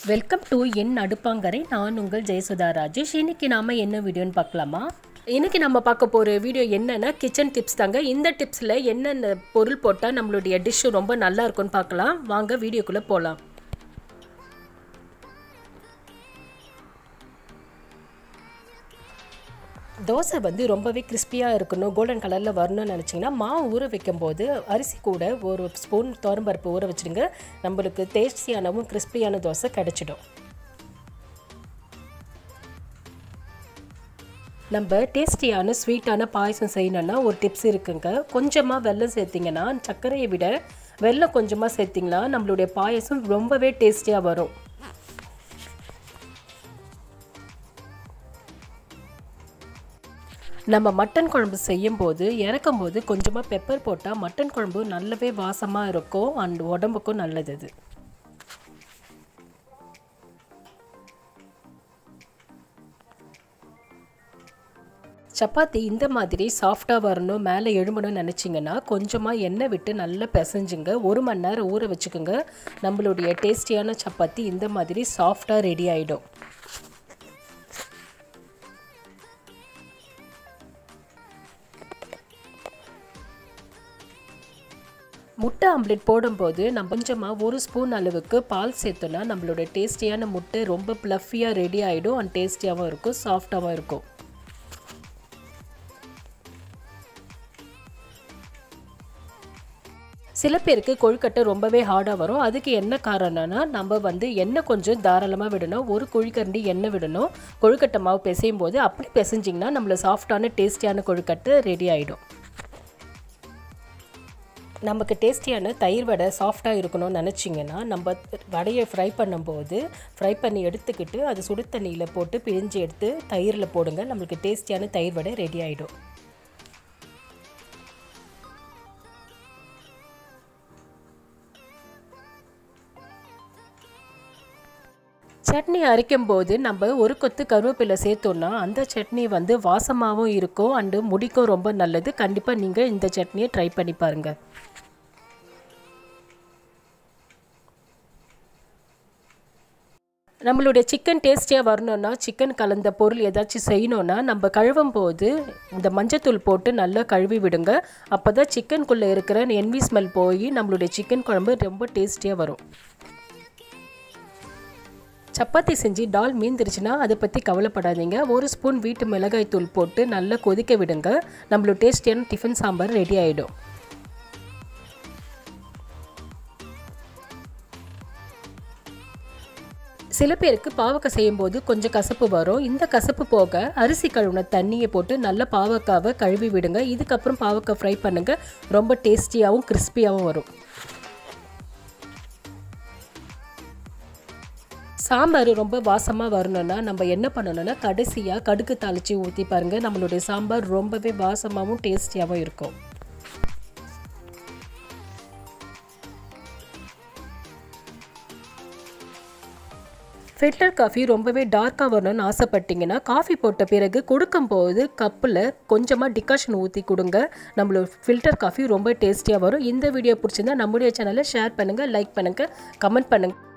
welcome to என் அடுப்பாங்கரை நான் உங்கள் ஜெயசுதா ராஜேஷ் இன்னைக்கு நாம என்ன வீடியோன்னு பார்க்கலாமா இன்னைக்கு நம்ம பார்க்க போகிற வீடியோ என்னன்னா கிச்சன் டிப்ஸ் தாங்க இந்த டிப்ஸில் என்னென்ன பொருள் போட்டால் நம்மளுடைய டிஷ்ஷு ரொம்ப நல்லா இருக்கும்னு பார்க்கலாம் வாங்க வீடியோக்குள்ளே போகலாம் தோசை வந்து ரொம்பவே கிறிஸ்பியாக இருக்கணும் கோல்டன் கலரில் வரணும்னு நினச்சிங்கன்னா மாவு ஊற வைக்கும்போது அரிசி கூட ஒரு ஸ்பூன் துவரம்பருப்பு ஊற வச்சுடுங்க நம்மளுக்கு டேஸ்டியானவும் கிறிஸ்பியான தோசை கிடச்சிடும் நம்ம டேஸ்டியான ஸ்வீட்டான பாயசம் செய்யணும்னா ஒரு டிப்ஸ் இருக்குங்க கொஞ்சமாக வெல்லம் சேர்த்திங்கன்னா சர்க்கரையை விட வெல்லம் கொஞ்சமாக சேர்த்திங்கன்னா நம்மளுடைய பாயசம் ரொம்பவே டேஸ்டியாக வரும் நம்ம மட்டன் குழம்பு செய்யும்போது இறக்கும் போது கொஞ்சமாக பெப்பர் போட்டால் மட்டன் குழம்பு நல்லாவே வாசமாக இருக்கும் அண்ட் உடம்புக்கும் நல்லது அது சப்பாத்தி இந்த மாதிரி சாஃப்டாக வரணும் மேலே எழும்பணும்னு நினச்சிங்கன்னா கொஞ்சமாக எண்ணெய் விட்டு நல்லா பிசைஞ்சுங்க ஒரு மணி நேரம் ஊற வச்சுக்கோங்க நம்மளுடைய டேஸ்டியான சப்பாத்தி இந்த மாதிரி சாஃப்டாக ரெடி ஆகிடும் முட்டை ஆம்லெட் போடும்போது நம்ம கொஞ்சமாக ஒரு ஸ்பூன் அளவுக்கு பால் சேர்த்தோன்னா நம்மளோட டேஸ்டியான முட்டை ரொம்ப ப்ளஃபியாக ரெடி ஆகிடும் அண்ட் டேஸ்டியாகவும் இருக்கும் சாஃப்டாகவும் இருக்கும் சில பேருக்கு கொழுக்கட்டை ரொம்பவே ஹார்டாக வரும் அதுக்கு என்ன காரணம்னா நம்ம வந்து எண்ணெய் கொஞ்சம் தாராளமாக விடணும் ஒரு குழிக்கரண்டி எண்ணெய் விடணும் கொழுக்கட்டை மாவு பிசையும் போது அப்படி பிசைஞ்சிங்கன்னா நம்மள சாஃப்டான டேஸ்டியான கொழுக்கட்டை ரெடி ஆகிடும் நமக்கு டேஸ்டியான தயிர் வடை சாஃப்டாக இருக்கணும்னு நினச்சிங்கன்னா நம்ம வடையை ஃப்ரை பண்ணும்போது ஃப்ரை பண்ணி எடுத்துக்கிட்டு அது சுடு தண்ணியில் போட்டு பிழிஞ்சு எடுத்து தயிரில் போடுங்க நம்மளுக்கு டேஸ்டியான தயிர் வடை ரெடி ஆகிடும் சட்னி அரைக்கும் போது நம்ம ஒரு கொத்து கருவேப்பிலை சேர்த்தோன்னா அந்த சட்னி வந்து வாசமாகவும் இருக்கும் அண்டு முடிக்கும் ரொம்ப நல்லது கண்டிப்பாக நீங்கள் இந்த சட்னியை ட்ரை பண்ணி பாருங்கள் நம்மளுடைய சிக்கன் டேஸ்டியாக வரணும்னா சிக்கன் கலந்த பொருள் ஏதாச்சும் செய்யணும்னா நம்ம கழுவும் போது இந்த மஞ்சத்தூள் போட்டு நல்லா கழுவி விடுங்க அப்போ தான் சிக்கனுக்குள்ளே இருக்கிற என்வி ஸ்மெல் போய் நம்மளுடைய சிக்கன் குழம்பு ரொம்ப டேஸ்டியாக வரும் சப்பாத்தி செஞ்சு டால் மீந்துருச்சுன்னா அதை பற்றி கவலைப்படாதீங்க ஒரு ஸ்பூன் வீட்டு மிளகாய் தூள் போட்டு நல்லா கொதிக்க விடுங்க நம்மளோட டேஸ்டியான டிஃபன் சாம்பார் ரெடி ஆகிடும் சில பேருக்கு பாவக்காய் செய்யும்போது கொஞ்சம் கசப்பு வரும் இந்த கசப்பு போக அரிசி கழுவுன தண்ணியை போட்டு நல்ல பாவக்காவை கழுவி விடுங்க இதுக்கப்புறம் பாவக்காய் ஃப்ரை பண்ணுங்கள் ரொம்ப டேஸ்டியாகவும் கிறிஸ்பியாகவும் வரும் சாம்பார் ரொம்ப வாசமாக வரணும்னா நம்ம என்ன பண்ணணும்னா கடைசியாக கடுகு தாளித்து ஊற்றி பாருங்கள் நம்மளுடைய சாம்பார் ரொம்பவே வாசமாகவும் டேஸ்டியாகவும் இருக்கும் ஃபில்டர் காஃபி ரொம்பவே டார்க்காக வரணும்னு ஆசைப்பட்டீங்கன்னா காஃபி போட்ட பிறகு கொடுக்கும்போது கப்பில் கொஞ்சமாக டிகாஷன் ஊற்றி கொடுங்க நம்மளோட ஃபில்டர் காஃபி ரொம்ப டேஸ்டியாக வரும் இந்த வீடியோ பிடிச்சிருந்தா நம்முடைய சேனலை ஷேர் பண்ணுங்கள் லைக் பண்ணுங்கள் கமெண்ட் பண்ணுங்கள்